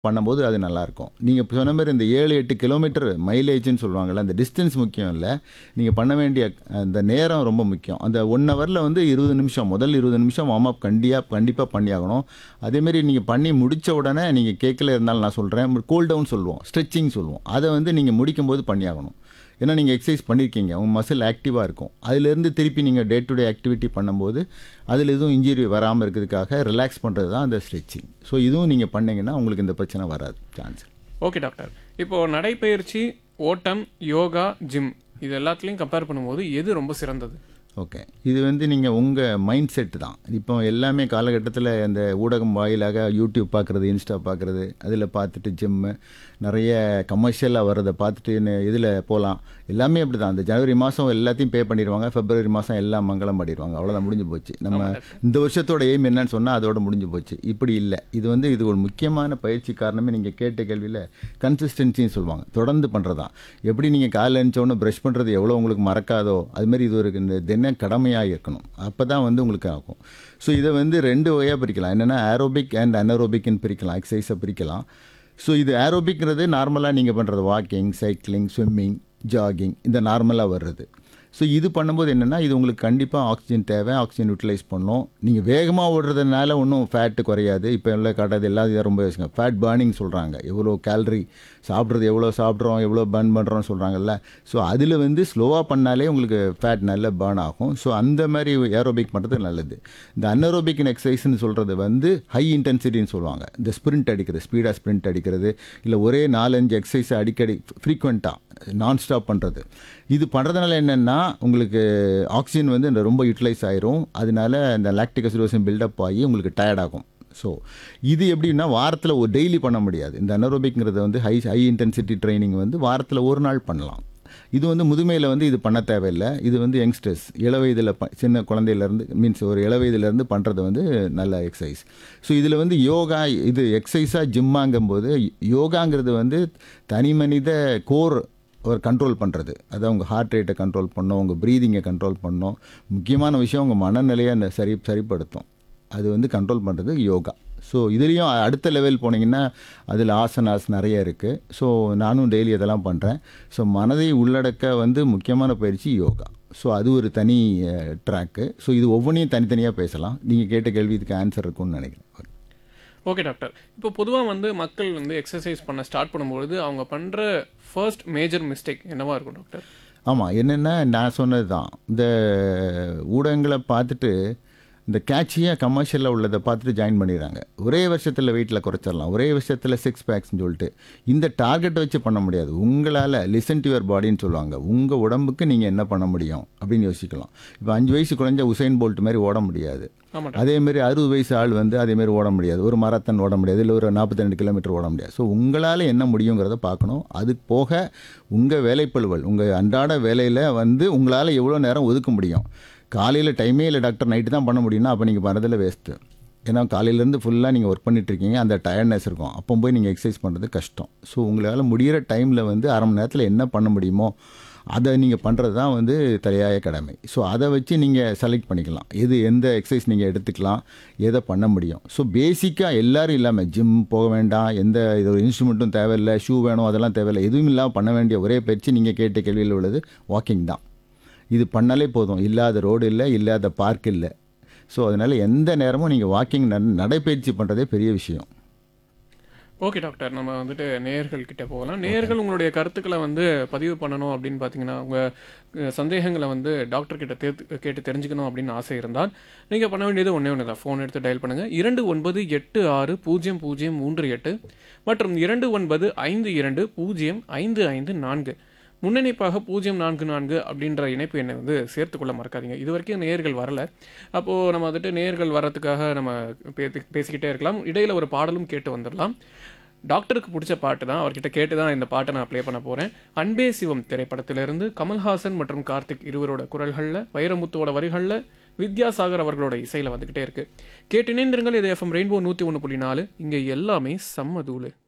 பண்ணும்போது அது நல்லாயிருக்கும் நீங்கள் இப்போ சொன்ன மாதிரி இந்த ஏழு எட்டு கிலோமீட்டர் மைலேஜ்னு சொல்லுவாங்கள்ல அந்த டிஸ்டன்ஸ் முக்கியம் இல்லை நீங்கள் பண்ண வேண்டிய அந்த நேரம் ரொம்ப முக்கியம் அந்த ஒன் ஹவரில் வந்து இருபது நிமிஷம் முதல் இருபது நிமிஷம் வார்ம் அப் கண்டியாக கண்டிப்பாக பண்ணியாகணும் அதேமாரி நீங்கள் பண்ணி முடித்த உடனே நீங்கள் கேட்கல இருந்தாலும் நான் சொல்கிறேன் கூல் டவுன் சொல்லுவோம் ஸ்ட்ரெச்சிங் சொல்லுவோம் அதை வந்து நீங்கள் முடிக்கும்போது பண்ணியாகணும் ஏன்னா நீங்கள் எக்ஸசைஸ் பண்ணியிருக்கீங்க உங்கள் மசில் ஆக்டிவாக இருக்கும் அதுலேருந்து திருப்பி நீங்கள் டே டு டே ஆக்டிவிட்டி பண்ணும்போது அதில் எதுவும் இன்ஜுரி வராமல் இருக்கிறதுக்காக ரிலாக்ஸ் பண்ணுறது தான் அந்த ஸ்ட்ரெச்சிங் ஸோ இதுவும் நீங்கள் பண்ணீங்கன்னா உங்களுக்கு இந்த பிரச்சனை வராது சான்ஸ் ஓகே டாக்டர் இப்போ நடைப்பயிற்சி ஓட்டம் யோகா ஜிம் இது எல்லாத்துலேயும் கம்பேர் பண்ணும்போது எது ரொம்ப சிறந்தது ஓகே இது வந்து நீங்கள் உங்கள் மைண்ட் செட் தான் இப்போ எல்லாமே காலகட்டத்தில் அந்த ஊடகம் வாயிலாக யூடியூப் பார்க்குறது இன்ஸ்டா பார்க்குறது அதில் பார்த்துட்டு ஜிம்மு நிறைய கமர்ஷியலாக வர்றதை பார்த்துட்டு இதில் போகலாம் எல்லாமே அப்படி தான் அந்த ஜனவரி மாதம் எல்லாத்தையும் பே பண்ணிடுவாங்க பிப்ரவரி மாதம் எல்லாம் மங்களம் பண்ணிடுவாங்க அவ்வளோதான் முடிஞ்சு போச்சு நம்ம இந்த வருஷத்தோட எய்ம் என்னன்னு சொன்னால் அதோட முடிஞ்சு போச்சு இப்படி இல்லை இது வந்து இது ஒரு முக்கியமான பயிற்சி காரணமே நீங்கள் கேட்ட கேள்வியில் கன்சிஸ்டன்சின்னு சொல்லுவாங்க தொடர்ந்து பண்ணுறதான் எப்படி நீங்கள் காலையில் எழுந்தோடனே ப்ரஷ் பண்ணுறது எவ்வளோ உங்களுக்கு மறக்காதோ அதுமாரி இது ஒரு இந்த தின கடமையாக இருக்கணும் அப்போ தான் வந்து உங்களுக்கு ஆகும் ஸோ இதை வந்து ரெண்டு வகையாக பிரிக்கலாம் என்னென்னா ஏரோபிக் அண்ட் அனரோபிக்னு பிரிக்கலாம் எக்ஸசைஸை பிரிக்கலாம் ஸோ இது ஏரோபிக்ங்கிறது நார்மலாக நீங்கள் பண்ணுறது வாக்கிங் சைக்கிளிங் ஸ்விம்மிங் ஜாகிங் இந்த நார்மலாக வர்றது ஸோ இது பண்ணும்போது என்னென்னா இது உங்களுக்கு கண்டிப்பாக ஆக்சிஜன் தேவை ஆக்சிஜன் யூட்டிலைஸ் பண்ணணும் நீங்கள் வேகமாக ஓடுறதுனால ஒன்றும் ஃபேட்டு குறையாது இப்போ உள்ள கடை எல்லாத்தையும் ரொம்ப யோசிங்க ஃபேட் பர்னிங் சொல்கிறாங்க எவ்வளோ கேலரி சாப்பிட்றது எவ்வளோ சாப்பிட்றோம் எவ்வளோ பர்ன் பண்ணுறோம்னு சொல்கிறாங்கல்ல ஸோ அதில் வந்து ஸ்லோவாக பண்ணாலே உங்களுக்கு ஃபேட் நல்ல பர்ன் ஆகும் ஸோ அந்த மாதிரி ஏரோபிக் பண்ணுறது நல்லது இந்த அன்அரோபிக் எக்ஸசைஸ்னு சொல்கிறது வந்து ஹை இன்டென்சிட்டின்னு சொல்லுவாங்க இந்த ஸ்ப்ரிண்ட் அடிக்கிறது ஸ்பீடாக ஸ்ப்ரிண்ட் அடிக்கிறது இல்லை ஒரே நாலஞ்சு எக்ஸசைஸை அடிக்கடி ஃப்ரீக்வெண்ட்டாக நான் ஸ்டாப் பண்ணுறது இது பண்ணுறதுனால என்னென்னா உங்களுக்கு ஆக்சிஜன் வந்து இந்த ரொம்ப யூட்டிலைஸ் ஆயிரும் அதனால இந்த லாக்டிக் அசிடோசின் பில்டப் ஆகி உங்களுக்கு டயர்ட் ஆகும் ஸோ இது எப்படின்னா வாரத்தில் ஒரு டெய்லி பண்ண முடியாது இந்த அனரோபிக்ங்கிறது வந்து ஹை ஹை இன்டென்சிட்டி ட்ரைனிங் வந்து வாரத்தில் ஒரு நாள் பண்ணலாம் இது வந்து முதுமையில் வந்து இது பண்ண தேவையில்லை இது வந்து யங்ஸ்டர்ஸ் இளவயதில் ப சின்ன குழந்தையிலேருந்து மீன்ஸ் ஒரு இளவயதிலேருந்து பண்ணுறது வந்து நல்ல எக்ஸசைஸ் ஸோ இதில் வந்து யோகா இது எக்ஸசைஸாக ஜிம்மாங்கும்போது யோகாங்கிறது வந்து தனி மனித கோர் ஒரு கண்ட்ரோல் பண்ணுறது அதாவது உங்கள் ஹார்ட் ரேட்டை கண்ட்ரோல் பண்ணோம் உங்கள் ப்ரீதிங்கை கண்ட்ரோல் பண்ணோம் முக்கியமான விஷயம் உங்கள் மனநிலையை அந்த சரி சரிப்படுத்தும் அது வந்து கண்ட்ரோல் பண்ணுறது யோகா ஸோ இதுலேயும் அடுத்த லெவல் போனீங்கன்னா அதில் ஆசனாஸ் நிறைய இருக்குது ஸோ நானும் டெய்லி அதெல்லாம் பண்ணுறேன் ஸோ மனதை உள்ளடக்க வந்து முக்கியமான பயிற்சி யோகா ஸோ அது ஒரு தனி ட்ராக்கு ஸோ இது ஒவ்வொன்றையும் தனித்தனியாக பேசலாம் நீங்கள் கேட்ட கேள்வி இதுக்கு ஆன்சர் இருக்கும்னு நினைக்கிறேன் ஓகே டாக்டர் இப்போ பொதுவாக வந்து மக்கள் வந்து எக்ஸசைஸ் பண்ண ஸ்டார்ட் பண்ணும்பொழுது அவங்க பண்ணுற ஃபர்ஸ்ட் மேஜர் மிஸ்டேக் என்னவா இருக்கும் டாக்டர் ஆமாம் என்னென்னா நான் சொன்னது தான் இந்த ஊடகங்களை பார்த்துட்டு இந்த கேட்சியாக கமர்ஷியலில் உள்ளதை பார்த்துட்டு ஜாயின் பண்ணிடுறாங்க ஒரே வருஷத்தில் வெயிட்டில் குறைச்சிடலாம் ஒரே வருஷத்தில் சிக்ஸ் பேக்ஸ்னு சொல்லிட்டு இந்த டார்கெட்டை வச்சு பண்ண முடியாது உங்களால் லிசன் டு யுவர் பாடின்னு சொல்லுவாங்க உங்கள் உடம்புக்கு நீங்கள் என்ன பண்ண முடியும் அப்படின்னு யோசிக்கலாம் இப்போ அஞ்சு வயசு குறைஞ்ச உசைன் போல்ட் மாதிரி ஓட முடியாது ஆமாம் அதேமாரி அறுபது வயசு ஆள் வந்து அதேமாரி ஓட முடியாது ஒரு மராத்தான் ஓட முடியாது இல்லை ஒரு நாற்பத்தி ரெண்டு கிலோமீட்டர் ஓட முடியாது ஸோ உங்களால் என்ன முடியுங்கிறத பார்க்கணும் அது போக உங்கள் வேலைப்பழுவல் உங்கள் அன்றாட வேலையில் வந்து உங்களால் எவ்வளோ நேரம் ஒதுக்க முடியும் காலையில் டைமே இல்லை டாக்டர் நைட்டு தான் பண்ண முடியும்னா அப்போ நீங்கள் பண்ணதில் வேஸ்ட்டு ஏன்னா காலையிலேருந்து ஃபுல்லாக நீங்கள் ஒர்க் பண்ணிட்டுருக்கீங்க அந்த டயர்ட்னஸ் இருக்கும் அப்போ போய் நீங்கள் எக்ஸசைஸ் பண்ணுறது கஷ்டம் ஸோ உங்களால் முடிகிற டைமில் வந்து அரை மணி நேரத்தில் என்ன பண்ண முடியுமோ அதை நீங்கள் பண்ணுறது தான் வந்து தலையாய கடமை ஸோ அதை வச்சு நீங்கள் செலக்ட் பண்ணிக்கலாம் எது எந்த எக்ஸசைஸ் நீங்கள் எடுத்துக்கலாம் எதை பண்ண முடியும் ஸோ பேசிக்காக எல்லோரும் இல்லாமல் ஜிம் போக வேண்டாம் எந்த இது ஒரு இன்ஸ்ட்ருமெண்ட்டும் தேவையில்லை ஷூ வேணும் அதெல்லாம் தேவையில்லை எதுவும் இல்லாமல் பண்ண வேண்டிய ஒரே பயிற்சி நீங்கள் கேட்ட கேள்வியில் உள்ளது வாக்கிங் தான் இது பண்ணாலே போதும் இல்லாத ரோடு இல்லை இல்லாத பார்க் இல்லை ஸோ அதனால் எந்த நேரமும் நீங்கள் வாக்கிங் நடைப்பயிற்சி பண்ணுறதே பெரிய விஷயம் ஓகே டாக்டர் நம்ம வந்துட்டு நேயர்கள் கிட்ட போகலாம் நேயர்கள் உங்களுடைய கருத்துக்களை வந்து பதிவு பண்ணணும் அப்படின்னு பார்த்தீங்கன்னா உங்கள் சந்தேகங்களை வந்து டாக்டர் கிட்ட தேர்த்து கேட்டு தெரிஞ்சுக்கணும் அப்படின்னு ஆசை இருந்தால் நீங்கள் பண்ண வேண்டியது ஒன்றே ஒன்று தான் ஃபோன் எடுத்து டயல் பண்ணுங்கள் இரண்டு ஒன்பது எட்டு ஆறு பூஜ்ஜியம் பூஜ்ஜியம் மூன்று எட்டு மற்றும் இரண்டு ஒன்பது ஐந்து இரண்டு பூஜ்ஜியம் ஐந்து ஐந்து நான்கு முன்னணிப்பாக பூஜ்ஜியம் நான்கு நான்கு அப்படின்ற இணைப்பு எண்ணை வந்து சேர்த்துக்கொள்ள மறக்காதீங்க இது வரைக்கும் நேர்கள் வரல அப்போது நம்ம வந்துட்டு நேர்கள் வர்றதுக்காக நம்ம பே- பேசிக்கிட்டே இருக்கலாம் இடையில ஒரு பாடலும் கேட்டு வந்துடலாம் டாக்டருக்கு பிடிச்ச பாட்டு தான் அவர்கிட்ட கேட்டு தான் இந்த பாட்டை நான் ப்ளே பண்ண போகிறேன் அன்பே சிவம் திரைப்படத்திலிருந்து கமல்ஹாசன் மற்றும் கார்த்திக் இருவரோட குரல்களில் வைரமுத்துவோட வரிகளில் வித்யாசாகர் அவர்களோட இசையில் வந்துக்கிட்டே இருக்கு கேட்டு இணைந்திருங்கள் இது எஃப்எம் ரெயின்போ நூற்றி ஒன்று புள்ளி நாலு இங்கே எல்லாமே செம்ம தூளு